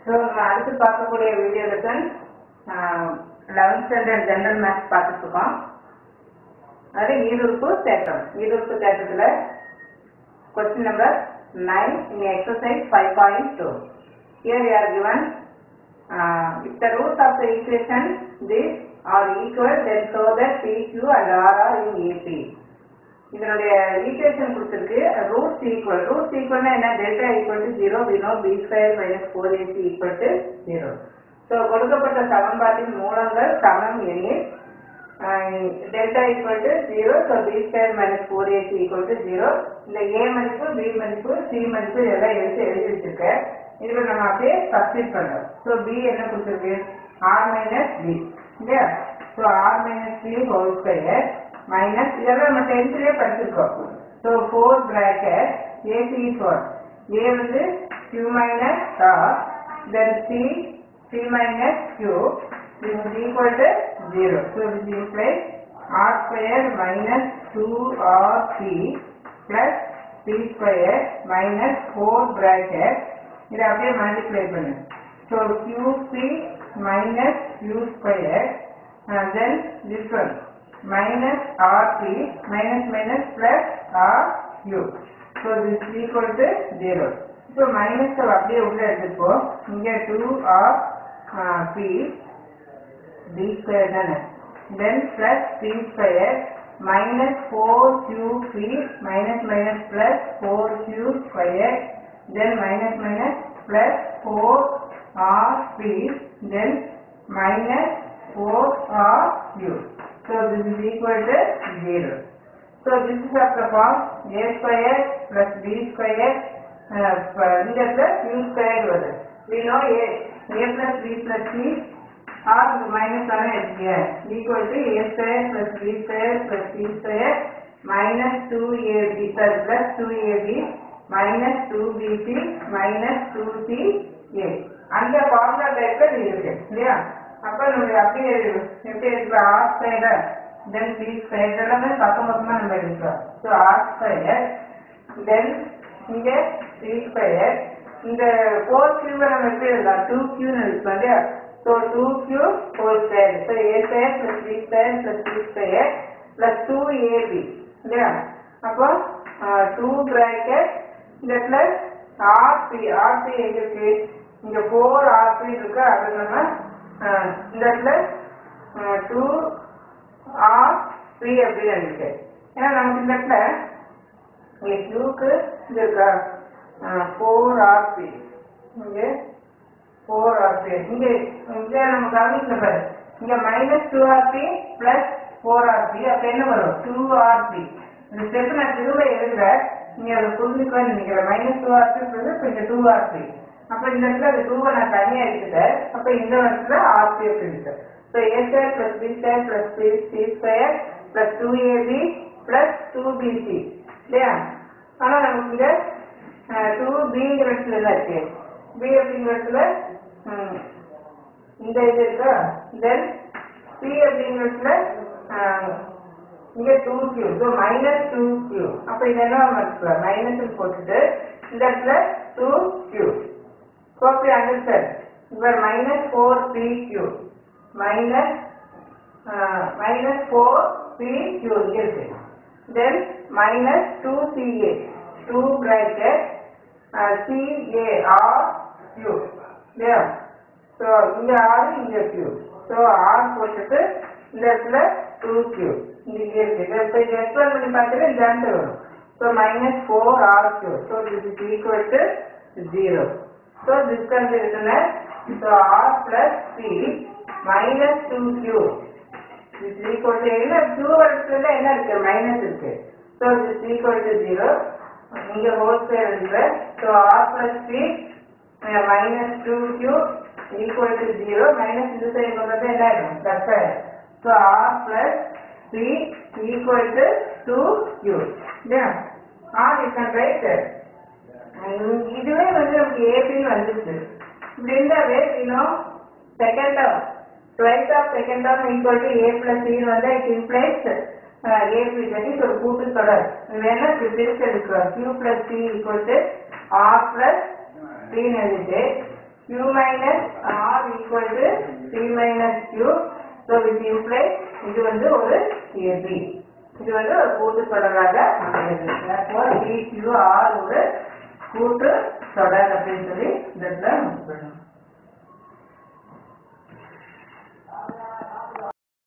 So நம்ம அடுத்து பார்க்கக்கூடிய video lesson eleventh standard general maths பார்த்துட்டு இருக்கோம் அது ஈருறுப்பு தேற்றம் ஈருறுப்பு தேற்றத்தில் question number nine in exercise five point two here you are given uh, if the roots of the equation this are equal then show that PQ and R are in AP இதனுடைய equation கொடுத்துருக்கு roots equal roots ஈக்குவல்னா என்ன delta equal to zero வினோ B square minus four AC equal to zero so கொடுக்கப்பட்ட சமன்பாட்டின் மூலங்கள் சமம் எனில் delta equal to zero so B square minus four AC equal to zero இந்த ஏ மதிப்பு பி மதிப்பு சி மதிப்பு இதெல்லாம் எடுத்து எழுதி வச்சிருக்கேன் இதில் நம்ம அப்படியே சப்ஸ்டிட் பண்ணுறோம் ஸோ பி என்ன கொடுத்துருக்கு ஆர் மைனஸ் பி இல்லையா so R minus B whole square minus இதெல்லாம் நம்ம டென்த்லேயே படிச்சிருக்கோம் so four bracket AC four A வந்து Q minus R then C C minus Q this is equal to 0. So this implies r square minus 2rp plus p square minus 4 bracket இதை அப்படியே multiply பண்ணு so qp minus q square and then this one minus rp minus minus plus ru so this is equal to 0 so minus அப்படியே உள்ள எடுத்துப்போம் இங்க 2r uh, p b square தானே then plus p square minus 4qp minus minus plus 4q square then minus minus plus 4rp then minus 4ru so this is equal to 0 so this is of the form a square plus b square uh, இந்த plus u square வருது we know a a plus b plus c or minus one here equal to a square plus b square plus c square minus 2ab sorry plus 2ab minus 2bc minus 2ca அந்த formula டைப்ல இது இருக்கு இல்லையா அப்ப நம்ம அப்படியே எப்படி இருக்கு R square then B square எல்லாமே பக்கம் பக்கமா நம்ம எடுக்கிறோம் ஸோ ஆர் ஸ்கொயர் தென் இங்க சி ஸ்கொயர் இந்த ஃபோர் கியூவை நம்ம எப்படி எழுதலாம் டூ கியூன்னு எழுதலாம் இல்லையா so two Q four square so A square plus B square plus C square plus two AB இல்லையா அப்போ டூ பிராக்கெட் இந்த பிளஸ் ஆர்பி ஆர்பி எங்க இருக்கு இங்க ஃபோர் ஆர்பி இருக்கு அது நம்ம அஹ், இந்த பிளஸ் டூ ஆர் பி அப்படின்னு இருக்கு ஏன்னா நமக்கு இந்த இடத்துல இங்க கியூக்கு இது இருக்கா ஃபோர் ஆர்பி இங்கே ஃபோர் ஆர்பி இங்கே இங்கே நம்ம கவனிக்கல பாரு இங்க minus two RB plus four RB அப்ப என்ன வரும் டூ ஆர்பி இந்த ஸ்டெப் நான் திரும்ப எழுதுறேன் நீங்க அதை புரிஞ்சுக்கணும்னு நினைக்கிறேன் மைனஸ் டூ ஆர்பி பிளஸ் இப்போ இங்க டூ ஆர்பி அப்ப இந்த இடத்துல அந்த டூவை நான் தனியா எடுத்துட்டேன் அப்ப இந்த இடத்துல ஆர்பி அப்படின்னு so A square plus B square plus B C square plus two AB plus two BC இல்லையா ஆனா நமக்கு இங்க டூ பிங்கிற இடத்துல தான் இருக்கு பி அப்படிங்கிற இடத்துல ம், இந்த இது இருக்கா தென் சி அப்படிங்கிற இடத்துல ஆஹ், இங்க two Q so minus two Q அப்ப இது என்ன மதிப்பு மைனஸ் போட்டுட்டு இந்த இடத்துல டூ கியூ கோப்பி அண்டர்ஸ்டாண்ட் இவர் minus four B Q minus minus four B Q இங்க இருக்கு then minus two CA two bracket CAR Q இல்லையா ஸோ இங்க ஆறு இங்க கியூ ஸோ ஆர் போட்டுட்டு இந்த இடத்துல டூ கியூ இங்க இங்க இருக்கு இதை இப்போ இது எக்ஸ்பிளைன் பண்ணி பார்த்தீங்கன்னா இந்த ஆன்சர் வரும் so minus four R Q so this is equal to zero so this can be written as so r plus p minus 2q is equal to என்ன q இடத்துல என்ன இருக்கு மைனஸ் இருக்கு so this is equal to 0 இங்க whole square இருக்கு so r plus p minus 2q equal to 0 minus இந்த side கொண்டு என்ன ஆயிடும் பிளஸ் ஆயிடும் so r plus p equal to 2q இல்லையா r you can write உம், இதுவே வந்து நமக்கு ஏபின்னு வந்துச்சு இப்படி இருந்தாவே இன்னும் second term twelfth of second term equal to A plus சின்னு வந்து it implies AB that is ஒரு கூட்டு தொடர் இது வேணா இப்படி பிரிச்சு எடுக்கிறோம் Q plus C equal to R plus பின்னு எழுதிட்டு q minus r equal to p minus q so which implies இது வந்து ஒரு AB இது வந்து ஒரு கூட்டு தொடராக அமைகிறது therefore p q r ஒரு கூட்டு தொடர் அப்படின்னு சொல்லி இந்த இடத்துல